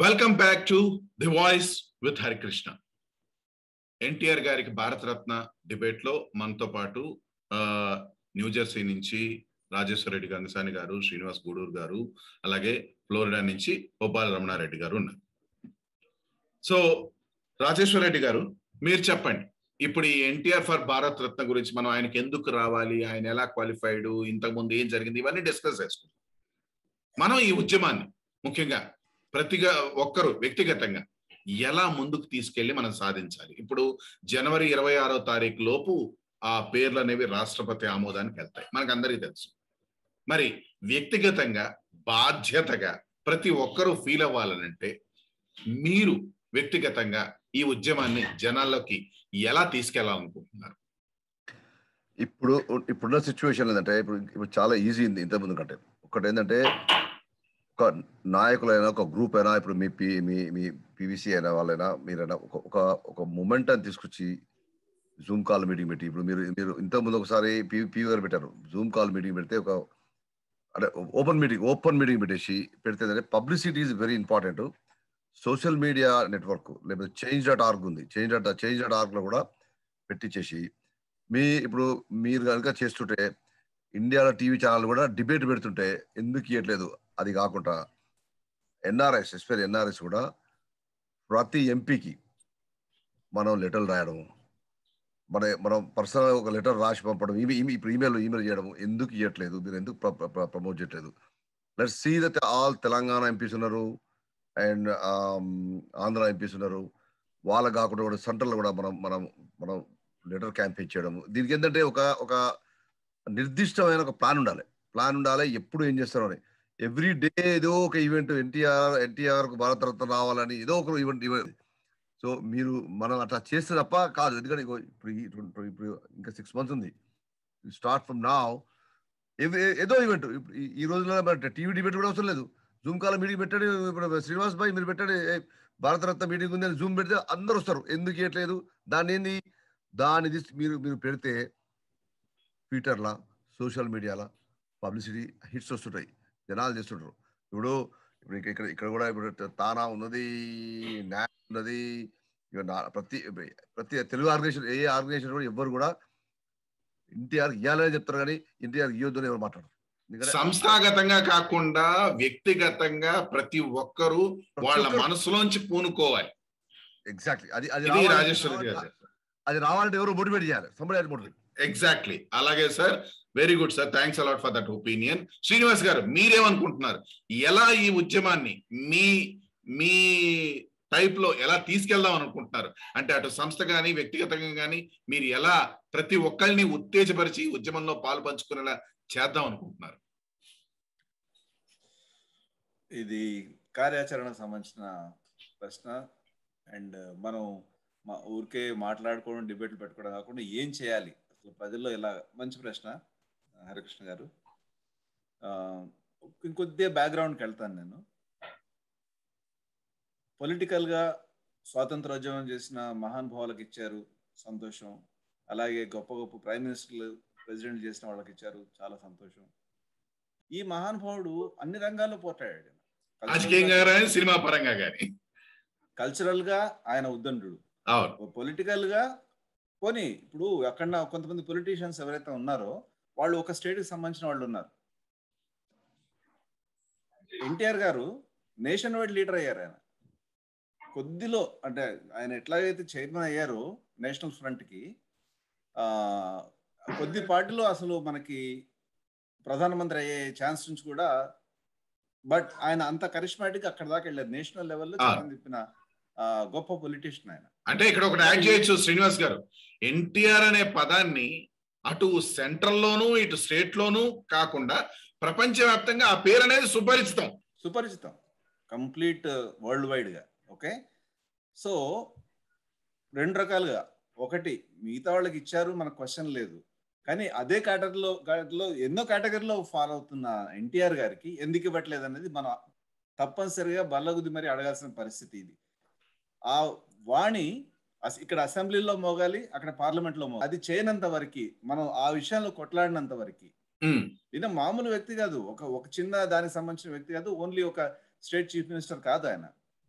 Welcome back to the voice with Harikrishna NTR గారికి Bharat Ratna debate లో మనతో పాటు న్యూజెర్సీ నుంచి రాజేశ్వర రెడ్డి గంగసాని గారు శ్రీనివాస్ గూడూరు గారు అలాగే ఫ్లోరిడా నుంచి గోపాల రమణారెడ్డి గారు ఉన్నారు సో రాజేశ్వర రెడ్డి గారు మీరు చెప్పండి ఇప్పుడు ఈ ఎన్టీఆర్ ఫర్ భారత్ రత్న గురించి మనం ఆయనకి ఎందుకు రావాలి ఆయన ఎలా క్వాలిఫైడ్ ఇంతకు ముందు ఏం జరిగింది ఇవన్నీ డిస్కస్ చేసుకుంటాం మనం ఈ ఉద్యమాన్ని ముఖ్యంగా ప్రతిగా ఒక్కరు వ్యక్తిగతంగా ఎలా ముందుకు తీసుకెళ్లి మనం సాధించాలి ఇప్పుడు జనవరి ఇరవై ఆరో తారీఖు లోపు ఆ పేర్లు అనేవి రాష్ట్రపతి ఆమోదానికి వెళ్తాయి మనకు అందరికీ తెలుసు మరి వ్యక్తిగతంగా బాధ్యతగా ప్రతి ఒక్కరూ ఫీల్ అవ్వాలనంటే మీరు వ్యక్తిగతంగా ఈ ఉద్యమాన్ని జనాల్లోకి ఎలా తీసుకెళ్లాలనుకుంటున్నారు ఇప్పుడు ఇప్పుడున్న సిచ్యువేషన్ ఏంటంటే ఇప్పుడు ఇప్పుడు చాలా ఈజీ ఉంది ఇంతకుముందు కంటే ఒకటి ఏంటంటే ఒక నాయకులైనా ఒక గ్రూప్ అయినా ఇప్పుడు మీ పి మీ మీ పీవీసీ అయినా వాళ్ళైనా మీరైనా ఒక ఒక ఒక మూమెంట్ అని తీసుకొచ్చి జూమ్ కాల్ మీటింగ్ పెట్టి ఇప్పుడు మీరు మీరు ఇంతకుముందు ఒకసారి పీ పీవీ గారు పెట్టారు జూమ్ కాల్ మీటింగ్ పెడితే ఒక అంటే ఓపెన్ మీటింగ్ ఓపెన్ మీటింగ్ పెట్టేసి పెడితే ఏంటంటే publicity is very important social media network లేకపోతే చేంజ్ డాట్ ఆర్గ్ ఉంది change dot change dot org లో కూడా పెట్టించేసి మీ ఇప్పుడు మీరు కనుక చేస్తుంటే ఇండియాలో టీవీ ఛానల్ కూడా డిబేట్ పెడుతుంటే ఎందుకు ఇవ్వట్లేదు అది కాకుండా ఎన్ఆర్ఎస్ ఎస్పెషల్ ఎన్ఆర్ఎస్ కూడా ప్రతి ఎంపీకి మనం లెటర్లు రాయడం మన మనం పర్సనల్ ఒక లెటర్ రాసి పంపడం ఇవి ఇప్పుడు ఈమెయిల్ ఈమెయిల్ చేయడం ఎందుకు ఇవ్వట్లేదు మీరు ఎందుకు ప్రమోట్ చేయట్లేదు let see that all Telangana MPs ఉన్నారు అండ్ ఆంధ్ర ఎంపీస్ ఉన్నారు వాళ్ళ కాకుండా కూడా సెంట్రల్ కూడా మనం మనం మనం లెటర్ క్యాంపెయిన్ చేయడం దీనికి ఏంటంటే ఒక ఒక నిర్దిష్టమైన ఒక ప్లాన్ ఉండాలి ప్లాన్ ఉండాలి ఎప్పుడు ఏం చేస్తారు అని ఎవ్రీ డే ఏదో ఒక ఈవెంట్ ఎన్టీఆర్ ఎన్టీఆర్ భారతరత్న రావాలని ఏదో ఒక ఈవెంట్ ఈవెంట్ సో మీరు మనం అట్లా చేస్తే తప్ప కాదు ఎందుకంటే ఇప్పుడు ఇప్పుడు ఇంకా సిక్స్ మంత్స్ ఉంది స్టార్ట్ ఫ్రమ్ నా ఏదో ఈవెంట్ ఈ రోజుల్లో టీవీ డిబేట్ కూడా అవసరం లేదు జూమ్ కాల్ మీటింగ్ పెట్టండి ఇప్పుడు శ్రీనివాస్ భాయ్ మీరు పెట్టండి భారతరత్న మీటింగ్ ఉంది అని జూమ్ పెడితే అందరు వస్తారు ఎందుకు ఇవ్వట్లేదు దాన్ని ఏంది దాని మీరు మీరు పెడితే ట్విట్టర్లా సోషల్ మీడియాలో పబ్లిసిటీ హిట్స్ వస్తుంటాయి జనాలు చేస్తుంటారు ఇప్పుడు ఇప్పుడు ఇక్కడ ఇక్కడ కూడా ఇప్పుడు తానా ఉన్నది న్యాయం ఉన్నది ప్రతి ప్రతి తెలుగు ఆర్గనైజేషన్ ఏ ఆర్గనైజేషన్ కూడా ఎవ్వరు కూడా ఎన్టీఆర్ ఇవ్వాలని చెప్తారు కానీ ఎన్టీఆర్ ఇవ్వద్దు అని ఎవరు మాట్లాడరు సంస్థాగతంగా కాకుండా వ్యక్తిగతంగా ప్రతి ఒక్కరూ వాళ్ళ మనసులోంచి పూనుకోవాలి ఎగ్జాక్ట్లీ అది అది రాజేశ్వర అది రావాలంటే ఎవరు మోటివేట్ చేయాలి సంబడి మోటివేట్ ఎగ్జాక్ట్లీ అలాగే sir very good sir thanks a lot for that opinion Srinivas garu మీరేమనుకుంటున్నారు ఎలా ఈ ఉద్యమాన్ని మీ మీ టైప్ లో ఎలా తీసుకెళ్దాం అనుకుంటున్నారు అంటే అటు సంస్థ కానీ వ్యక్తిగతంగా కానీ మీరు ఎలా ప్రతి ఒక్కరిని ఉత్తేజపరిచి ఉద్యమంలో పాలు పంచుకునేలా చేద్దాం అనుకుంటున్నారు ఇది కార్యాచరణకు సంబంధించిన ప్రశ్న అండ్ మనం మా ఊరికే మాట్లాడుకోవడం డిబేట్లు పెట్టుకోవడం కాకుండా ఏం చేయాలి అసలు ప్రజల్లో ఇలా మంచి ప్రశ్న హరికృష్ణ గారు ఇంకొద్దిగా బ్యాక్గ్రౌండ్కి వెళ్తాను నేను పొలిటికల్గా స్వాతంత్రోద్యమం చేసిన మహానుభావులకు ఇచ్చారు సంతోషం అలాగే గొప్ప గొప్ప ప్రైమ్ మినిస్టర్లు ప్రెసిడెంట్ చేసిన వాళ్ళకి ఇచ్చారు చాలా సంతోషం ఈ మహానుభావుడు అన్ని రంగాల్లో పోటాడాడు రాజకీయంగా సినిమా పరంగా కానీ కల్చరల్ గా ఆయన ఉద్దండు పొలిటికల్ గా పోనీ ఇప్పుడు అక్కడ కొంతమంది పొలిటీషియన్స్ ఎవరైతే ఉన్నారో వాళ్ళు ఒక స్టేట్ కి సంబంధించిన వాళ్ళు ఉన్నారు ఎన్టీఆర్ గారు నేషన్ వైడ్ లీడర్ అయ్యారు ఆయన కొద్దిలో అంటే ఆయన ఎట్లాగైతే చైర్మన్ అయ్యారో నేషనల్ ఫ్రంట్ కి ఆ కొద్ది పార్టీలో అసలు మనకి ప్రధానమంత్రి అయ్యే ఛాన్స్ నుంచి కూడా బట్ ఆయన అంత కరిష్మాటిక్ అక్కడ దాకా వెళ్ళారు నేషనల్ లెవెల్లో చాలా తిప్పిన గొప్ప పొలిటీషియన్ ఆయన అంటే ఇక్కడ ఒకటి యాడ్ చేయొచ్చు శ్రీనివాస్ గారు ఎన్టీఆర్ అనే పదాన్ని అటు సెంట్రల్ లోను ఇటు స్టేట్ లోను కాకుండా ప్రపంచవ్యాప్తంగా ఆ పేరు అనేది సుపరిచితం సుపరిచితం కంప్లీట్ వరల్డ్ వైడ్ గా ఓకే సో రెండు రకాలుగా ఒకటి మిగతా వాళ్ళకి ఇచ్చారు మనకు క్వశ్చన్ లేదు కానీ అదే కేటగిరీలో లో ఎన్నో కేటగిరీలో ఫాలో అవుతున్న ఎన్టీఆర్ గారికి ఎందుకు ఇవ్వట్లేదు అనేది మనం తప్పనిసరిగా బల్లగుద్ది మరి అడగాల్సిన పరిస్థితి ఇది ఆ వాణి ఇక్కడ అసెంబ్లీలో మోగాలి అక్కడ పార్లమెంట్ లో మోగాలి అది చేయనంత వరకు మనం ఆ విషయంలో కొట్లాడినంత వరకు ఈయన మామూలు వ్యక్తి కాదు ఒక ఒక చిన్న దానికి సంబంధించిన వ్యక్తి కాదు ఓన్లీ ఒక స్టేట్ చీఫ్ మినిస్టర్ కాదు ఆయన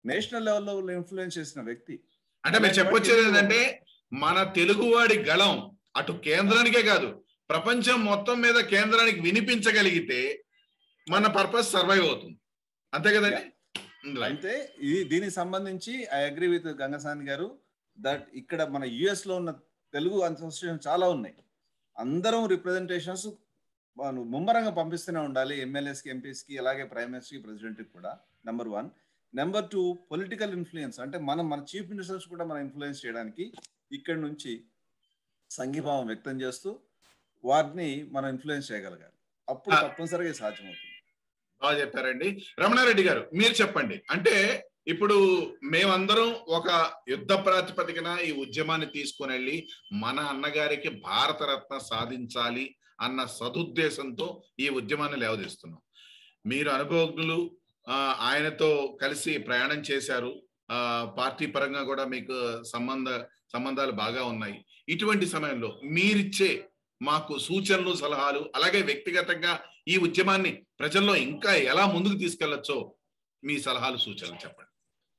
నేషనల్ లెవెల్లో ఇన్ఫ్లుయెన్స్ చేసిన వ్యక్తి అంటే మీరు చెప్పొచ్చేది ఏంటంటే మన తెలుగువాడి గళం అటు కేంద్రానికే కాదు ప్రపంచం మొత్తం మీద కేంద్రానికి వినిపించగలిగితే మన పర్పస్ సర్వైవ్ అవుతుంది అంతే కదండి Right. అయితే ఇది దీనికి సంబంధించి ఐ అగ్రి విత్ గంగసాని గారు దట్ ఇక్కడ మన యుఎస్ లో ఉన్న తెలుగు అసోసియేషన్ చాలా ఉన్నాయి అందరం రిప్రజెంటేషన్స్ ముమ్మరంగా పంపిస్తూనే ఉండాలి ఎమ్మెల్యేస్ కి ఎంపీస్ కి అలాగే ప్రైమ్ మినిస్టర్ కి ప్రెసిడెంట్ కి కూడా number one number two political influence అంటే మనం మన చీఫ్ మినిస్టర్స్ కూడా మనం ఇన్ఫ్లుయెన్స్ చేయడానికి ఇక్కడ నుంచి సంఘీభావం వ్యక్తం చేస్తూ వారిని మనం ఇన్ఫ్లుయెన్స్ చేయగలగాలి అప్పుడు ఆ. తప్పనిసరిగా ఇది సాధ్యమవుతుంది బాగా చెప్పారండి రమణారెడ్డి గారు మీరు చెప్పండి అంటే ఇప్పుడు మేమందరం ఒక యుద్ధ ప్రాతిపదికన ఈ ఉద్యమాన్ని తీసుకుని వెళ్ళి మన అన్నగారికి భారతరత్న సాధించాలి అన్న సదుద్దేశంతో ఈ ఉద్యమాన్ని లేవదీస్తున్నాం మీరు అనుభవజ్ఞులు ఆ, ఆయనతో కలిసి ప్రయాణం చేశారు ఆ పార్టీ పరంగా కూడా మీకు సంబంధ సంబంధాలు బాగా ఉన్నాయి ఇటువంటి సమయంలో మీరిచ్చే మాకు సూచనలు సలహాలు అలాగే వ్యక్తిగతంగా ఈ ఉద్యమాన్ని ప్రజల్లో ఇంకా ఎలా ముందుకు తీసుకెళ్లొచ్చో మీ సలహాలు సూచనలు చెప్పండి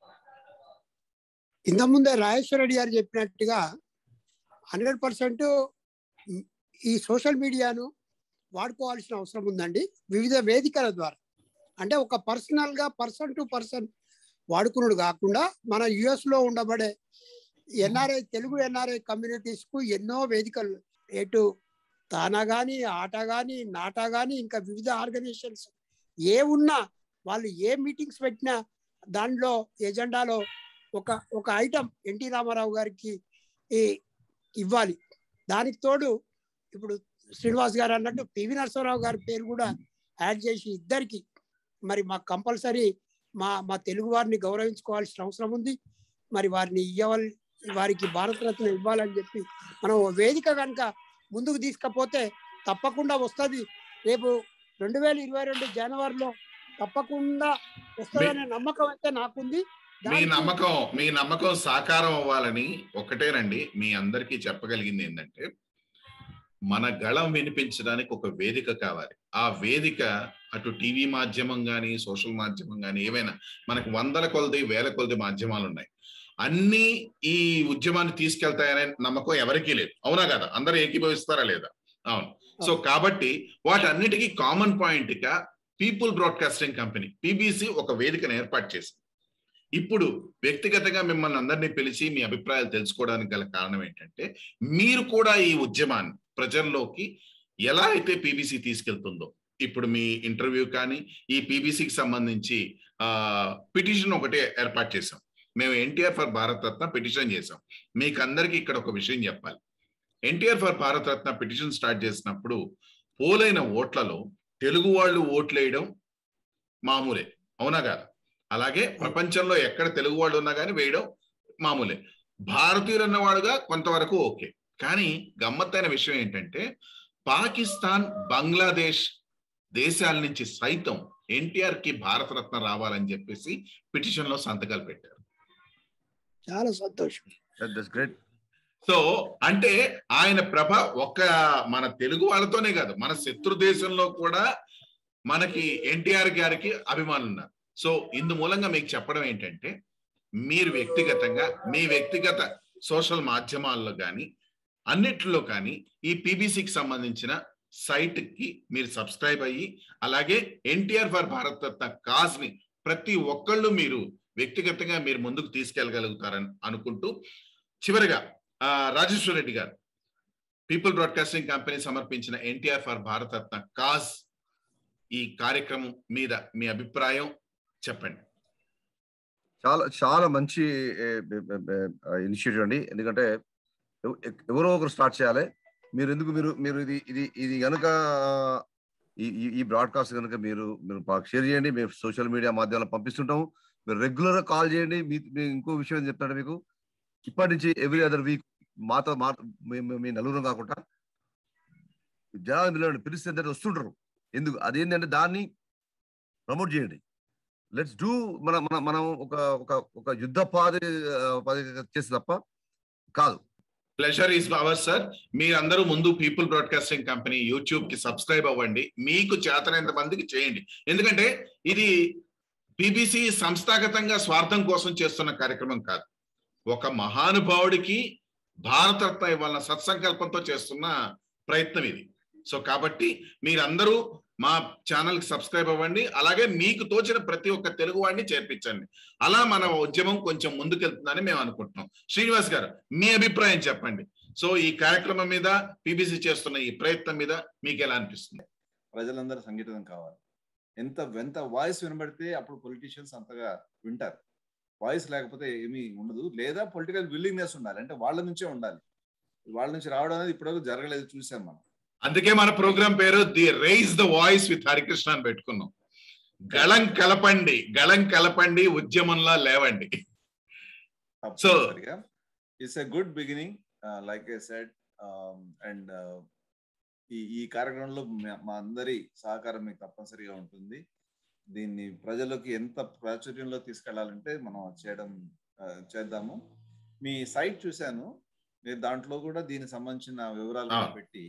ఇంతకుముందే రాజేశ్వర రెడ్డి గారు చెప్పినట్టుగా హండ్రెడ్ పర్సెంట్ ఈ సోషల్ మీడియాను వాడుకోవాల్సిన అవసరం ఉందండి వివిధ వేదికల ద్వారా అంటే ఒక పర్సనల్ గా పర్సన్ టు పర్సన్ వాడుకున్నాడు కాకుండా మన యుఎస్ లో ఉండబడే ఎన్ఆర్ఐ తెలుగు ఎన్ఆర్ఐ కమ్యూనిటీస్ కు ఎన్నో వేదికలు ఎటు తానా గాని ఆట గాని నాటా గాని ఇంకా వివిధ ఆర్గనైజేషన్స్ ఏ ఉన్నా వాళ్ళు ఏ మీటింగ్స్ పెట్టినా దానిలో ఎజెండాలో ఒక ఒక ఐటమ్ ఎన్టీ రామారావు గారికి ఈ ఇవ్వాలి దానికి తోడు ఇప్పుడు శ్రీనివాస్ గారు అన్నట్టు పివి నరసింహరావు గారి పేరు కూడా యాడ్ చేసి ఇద్దరికి మరి మాకు కంపల్సరీ మా మా తెలుగు వారిని గౌరవించుకోవాల్సిన అవసరం ఉంది మరి వారిని ఇవ్వాలి వారికి భారతరత్న ఇవ్వాలని చెప్పి మనం ఓ వేదిక కనుక ముందుకు తీసుకపోతే తప్పకుండా వస్తుంది రేపు రెండు వేల ఇరవై రెండు జనవరిలో తప్పకుండా వస్తుందనే నమ్మకం అయితే నాకుంది మీ దానికి- నమ్మకం మీ నమ్మకం సాకారం అవ్వాలని ఒకటేనండి మీ అందరికీ చెప్పగలిగింది ఏంటంటే మన గళం వినిపించడానికి ఒక వేదిక కావాలి ఆ వేదిక అటు టీవీ మాధ్యమం కానీ సోషల్ మాధ్యమం కానీ ఏవైనా మనకు వందల కొలది వేల కొలది మాధ్యమాలు ఉన్నాయి అన్ని ఈ ఉద్యమాన్ని తీసుకెళ్తాయనే నమ్మకం ఎవరికీ లేదు అవునా కదా అందరూ ఏకీభవిస్తారా లేదా అవును సో కాబట్టి వాటన్నిటికీ కామన్ పాయింట్ గా పీపుల్ బ్రాడ్కాస్టింగ్ కంపెనీ పీబీసీ ఒక వేదికను ఏర్పాటు చేసింది ఇప్పుడు వ్యక్తిగతంగా మిమ్మల్ని అందరినీ పిలిచి మీ అభిప్రాయాలు తెలుసుకోవడానికి గల కారణం ఏంటంటే మీరు కూడా ఈ ఉద్యమాన్ని ప్రజల్లోకి ఎలా అయితే పీబీసీ తీసుకెళ్తుందో ఇప్పుడు మీ ఇంటర్వ్యూ కానీ ఈ పీబీసీకి సంబంధించి ఆ పిటిషన్ ఒకటే ఏర్పాటు చేసాం మేము ఎన్టీఆర్ ఫర్ భారత్ రత్న పిటిషన్ చేసాం మీకు అందరికీ ఇక్కడ ఒక విషయం చెప్పాలి NTR for Bharat Ratna petition start చేసినప్పుడు పోలైన ఓట్లలో తెలుగు వాళ్ళు ఓట్లేయడం మామూలే అవునా కాదా అలాగే ప్రపంచంలో ఎక్కడ తెలుగు వాళ్ళు ఉన్నా కానీ వేయడం మామూలే భారతీయులు అన్నవాడుగా కొంతవరకు ఓకే కానీ గమ్మత్తైన విషయం ఏంటంటే పాకిస్తాన్ బంగ్లాదేశ్ దేశాల నుంచి సైతం ఎన్టీఆర్ కి భారతరత్న రావాలని చెప్పేసి పిటిషన్ లో సంతకాలు పెట్టారు చాలా సంతోషం దట్స్ గ్రేట్ సో అంటే ఆయన ప్రభ ఒక్క మన తెలుగు వాళ్ళతోనే కాదు మన శత్రు దేశంలో కూడా మనకి ఎన్టీఆర్ గారికి అభిమానులు ఉన్నారు సో ఇందు మూలంగా మీకు చెప్పడం ఏంటంటే మీరు వ్యక్తిగతంగా మీ వ్యక్తిగత సోషల్ మాధ్యమాల్లో కానీ అన్నిట్లో కానీ ఈ పీబీసీకి సంబంధించిన సైట్ కి మీరు సబ్స్క్రైబ్ అయ్యి అలాగే ఎన్టీఆర్ ఫర్ భారత్ రత్న కాజ్ ని ప్రతి ఒక్కళ్ళు మీరు వ్యక్తిగతంగా మీరు ముందుకు తీసుకెళ్ళగలుగుతారని అనుకుంటూ చివరిగా ఆ, రాజేశ్వర రెడ్డి గారు పీపుల్ బ్రాడ్కాస్టింగ్ కంపెనీ సమర్పించిన ఎన్టీఆర్ ఫర్ భారత్ రత్న కాజ్ ఈ కార్యక్రమం మీద మీ అభిప్రాయం చెప్పండి చాలా చాలా మంచి ఇనిషియేటివ్ అండి ఎందుకంటే ఎవ- ఎవరో ఒకరు స్టార్ట్ చేయాలి మీరు ఎందుకు మీరు మీరు ఇది ఇది ఇది కనుక ఈ ఈ- ఈ బ్రాడ్కాస్ట్ కనుక మీరు మీరు మాకు షేర్ చేయండి మేము సోషల్ మీడియా మాధ్యమాల్లో పంపిస్తుంటాము మీరు రెగ్యులర్ గా కాల్ చేయండి మీ మీ ఇంకో విషయం ఏం చెప్తాడు మీకు ఇప్పటి నుంచి ఎవ్రీ అదర్ వీక్ మాతో మా మీ- మీ- మీ నలుగురు కాకుండా జనాలు పిలవండి పిలిస్తే అందరూ వస్తుంటారు ఎందుకు అదేంటంటే దాన్ని ప్రమోట్ చేయండి లెట్స్ డూ మన మన మనం ఒక ఒక ఒక యుద్ధ పాది పాది చేసి తప్ప కాదు ప్లెజర్ ఈస్ అవర్ సార్ మీరందరూ ముందు పీపుల్ బ్రాడ్కాస్టింగ్ కంపెనీ యూట్యూబ్ కి సబ్స్క్రైబ్ అవ్వండి మీకు చేతనైనంత మందికి చేయండి ఎందుకంటే ఇది బీబీసీ సంస్థాగతంగా స్వార్థం కోసం చేస్తున్న కార్యక్రమం కాదు ఒక మహానుభావుడికి భారతరత్న ఇవ్వాలన్న సత్సంకల్పంతో చేస్తున్న ప్రయత్నం ఇది సో కాబట్టి మీరందరూ మా ఛానల్ కి సబ్స్క్రైబ్ అవ్వండి అలాగే మీకు తోచిన ప్రతి ఒక్క తెలుగు వాడిని చేర్పించండి అలా మన ఉద్యమం కొంచెం ముందుకెళ్తుందని మేము అనుకుంటున్నాం శ్రీనివాస్ గారు మీ అభిప్రాయం చెప్పండి సో ఈ కార్యక్రమం మీద పీబీసీ చేస్తున్న ఈ ప్రయత్నం మీద మీకు ఎలా అనిపిస్తుంది ప్రజలందరూ సంఘటితం కావాలి ఎంత ఎంత వాయిస్ వినబడితే అప్పుడు పొలిటీషియన్స్ అంతగా వింటారు వాయిస్ లేకపోతే ఏమీ ఉండదు లేదా పొలిటికల్ విల్లింగ్నెస్ ఉండాలి అంటే వాళ్ళ నుంచే ఉండాలి వాళ్ళ నుంచి రావడం అనేది ఇప్పటివరకు జరగలేదు చూసాం మనం అందుకే మన ప్రోగ్రాం పేరు the rise the voice with Harikrishna అని పెట్టుకున్నాం గళం కలపండి గళం కలపండి ఉద్యమంలా లేవండి తప్పనిసరిగా it's a good beginning like I said and ఈ ఈ కార్యక్రమంలో మా- మా అందరి సహకారం మీకు తప్పనిసరిగా ఉంటుంది దీన్ని ప్రజలకు ఎంత ప్రాచుర్యంలో తీసుకెళ్లాలంటే మనం చేయడం ఆ, చేద్దాము మీ సైట్ చూశాను మీరు దాంట్లో కూడా దీనికి సంబంధించిన వివరాలు కూడా ఆ. పెట్టి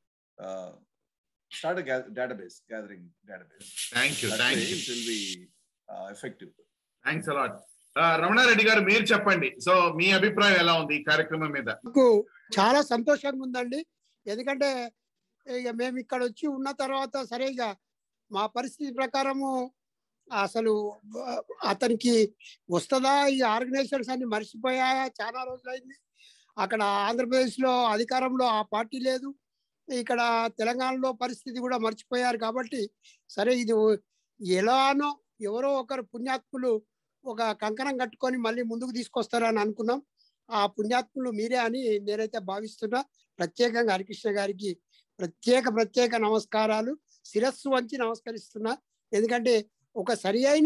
start database gathering database thank you thank you it will be effective thanks a lot Ramana Reddy garu మీరు చెప్పండి సో మీ అభిప్రాయం ఎలా ఉంది ఈ కార్యక్రమం మీద నాకు చాలా సంతోషంగా ఉందండి ఎందుకంటే ఇక మేము ఇక్కడ వచ్చి ఉన్న తర్వాత సరే ఇక మా పరిస్థితి ప్రకారము అసలు ఆ, అతనికి వస్తుందా ఈ ఆర్గనైజేషన్స్ అన్ని మర్చిపోయాయా చాలా రోజులైంది అక్కడ ఆంధ్రప్రదేశ్లో అధికారంలో ఆ పార్టీ లేదు ఇక్కడ తెలంగాణలో పరిస్థితి కూడా మర్చిపోయారు కాబట్టి సరే ఇది ఎలానో ఎవరో ఒకరు పుణ్యాత్ములు ఒక కంకణం కట్టుకొని మళ్ళీ ముందుకు తీసుకొస్తారని అనుకున్నాం ఆ పుణ్యాత్ములు మీరే అని నేనైతే భావిస్తున్నా ప్రత్యేకంగా హరికృష్ణ గారికి ప్రత్యేక ప్రత్యేక నమస్కారాలు శిరస్సు వంచి నమస్కరిస్తున్నా ఎందుకంటే ఒక సరి అయిన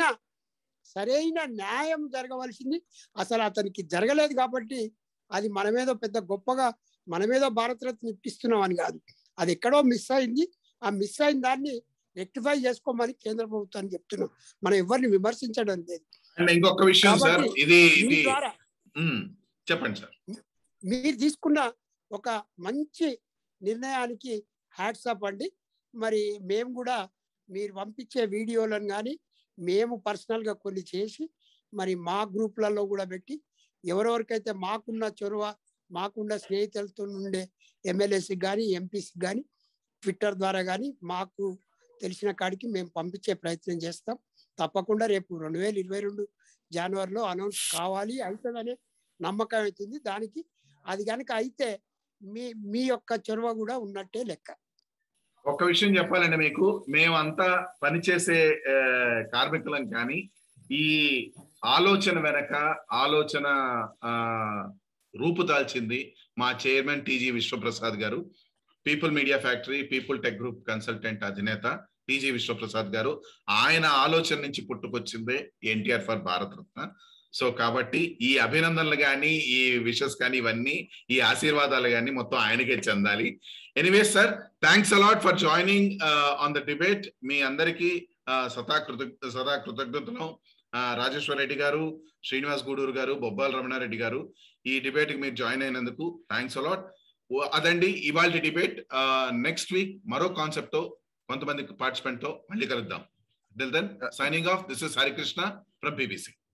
సరైన న్యాయం జరగవలసింది అసలు అతనికి జరగలేదు కాబట్టి అది మనమేదో పెద్ద గొప్పగా మనమేదో భారతరత్న ఇప్పిస్తున్నాం అని కాదు అది ఎక్కడో మిస్ అయింది ఆ మిస్ అయిన దాన్ని రెక్టిఫై చేసుకోమని కేంద్ర ప్రభుత్వాన్ని చెప్తున్నాం మనం ఎవరిని విమర్శించడం లేదు అండ్ ఇంకొక విషయం సార్ కాబట్టి ఇది మీ ఇది ద్వారా ఉమ్, చెప్పండి సార్ మీరు తీసుకున్న ఒక మంచి నిర్ణయానికి హ్యాట్సాప్ అండి మరి మేము కూడా మీరు పంపించే వీడియోలను కానీ మేము పర్సనల్గా కొన్ని చేసి మరి మా గ్రూప్లలో కూడా పెట్టి ఎవరెవరికైతే మాకున్న చొరవ మాకున్న స్నేహితులతో ఉండే ఎమ్మెల్యేస్కి కానీ ఎంపీస్కి కానీ ట్విట్టర్ ద్వారా కానీ మాకు తెలిసిన కాడికి మేము పంపించే ప్రయత్నం చేస్తాం తప్పకుండా రేపు రెండు వేల ఇరవై రెండు జనవరిలో అనౌన్స్ కావాలి అవుతుందనే నమ్మకం అవుతుంది దానికి అది కనుక అయితే మీ మీ యొక్క చొరవ కూడా ఉన్నట్టే లెక్క ఒక్క విషయం చెప్పాలండి మీకు మేమంతా పనిచేసే ఆ, కార్మికులం కానీ ఈ ఆలోచన వెనక ఆలోచన ఆ, రూపుదాల్చింది మా chairman TG Vishwaprasad garu people media factory people tech group consultant అధినేత టీజీ విశ్వప్రసాద్ గారు ఆయన ఆలోచన నుంచి పుట్టుకొచ్చిందే ఎన్టీఆర్ ఫర్ భారత్ రత్న సో కాబట్టి ఈ అభినందనలు కానీ ఈ విషెస్ కానీ ఇవన్నీ ఈ ఆశీర్వాదాలు కానీ మొత్తం ఆయనకే చెందాలి anyway sir thanks a lot for joining on the debate మీ అందరికీ uh, సదా కృతజ్ఞ సదా కృతజ్ఞతలు uh, రాజేశ్వర రెడ్డి గారు శ్రీనివాస్ గూడూరు గారు బొబ్బాల రమణారెడ్డి గారు ఈ డిబేట్ కి మీరు జాయిన్ అయినందుకు థ్యాంక్స్ అలాట్ అదండి ఇవాళ డిబేట్ నెక్స్ట్ వీక్ మరో కాన్సెప్ట్ తో కొంతమంది పార్టిసిపెంట్ తో మళ్ళీ కలుద్దాం then signing off this is Harikrishna from BBC